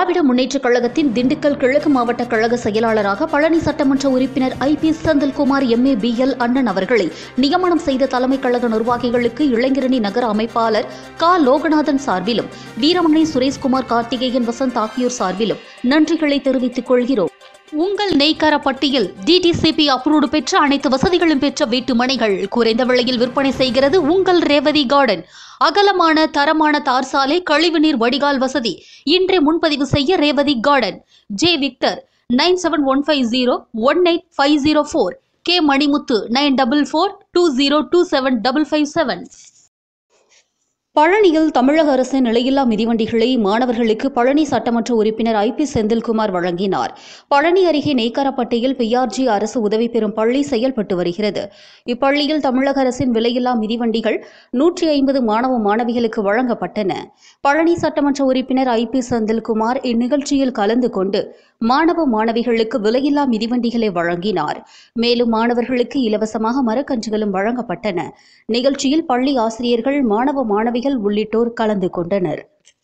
திராவிட முன்னேற்றக் கழகத்தின் திண்டுக்கல் கிழக்கு மாவட்ட கழக செயலாளராக பழனி சட்டமன்ற உறுப்பினர் I P Senthilkumar M A B L அண்ணன் அவர்களை நியமனம் செய்த தலைமை கழக நிர்வாகிகளுக்கு இளைஞரணி நகர அமைப்பாளர் கா லோகநாதன் சார்பிலும் வீரமணி சுரேஷ்குமார் கார்த்திகேயன் வசந்த் ஆகியோர் சார்பிலும் நன்றிகளை தெரிவித்துக் கொள்கிறோம் உங்கள் நெய்க்கார பட்டியல் டிடிசிபி அப்ரூவ்டு பெற்ற அனைத்து வசதிகளும் பெற்ற வீட்டு மனைகள் குறைந்த விலையில் விற்பனை செய்கிறது உங்கள் ரேவதி கார்டன் அகலமான தரமான தார் சாலை கழிவுநீர் வடிகால் வசதி இன்றே முன்பதிவு செய்ய Revathi garden J Victor nine seven one five zero one eight five zero four K Manimuthu nine double four two zero two seven double five seven பழனியில் தமிழக அரசின் நிலையில்லா மிதிவண்டிகளை மாணவர்களுக்கு பழனி சட்டமன்ற உறுப்பினர் ஐ பி செந்தில்குமார் வழங்கினார் பழனி அருகே நெய்க்காரப்பட்டியில் பிஆர்ஜி அரசு உதவி பெறும் பள்ளி செயல்பட்டு வருகிறது இப்பள்ளியில் தமிழக அரசின் விலையில்லா மிதிவண்டிகள் நூற்றி ஐம்பது மாணவ மாணவிகளுக்கு வழங்கப்பட்டன பழனி சட்டமன்ற உறுப்பினர் ஐ பி செந்தில்குமார் இந்நிகழ்ச்சியில் கலந்து கொண்டு மாணவ மாணவிகளுக்கு விலையில்லா மிதிவண்டிகளை வழங்கினார் மேலும் மாணவர்களுக்கு இலவசமாக மரக்கன்றுகளும் வழங்கப்பட்டன நிகழ்ச்சியில் பள்ளி ஆசிரியர்கள் மாணவ மாணவிகள் உள்ளிட்டோர் கலந்து கொண்டனர்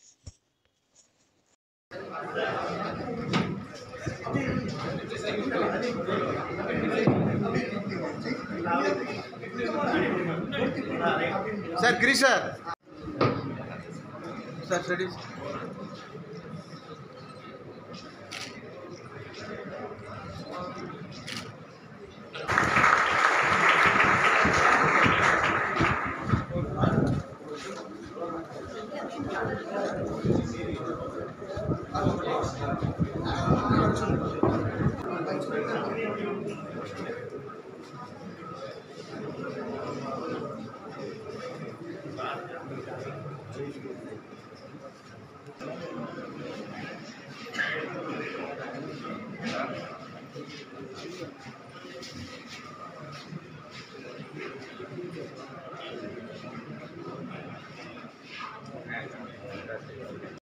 sir Girish sir sir studies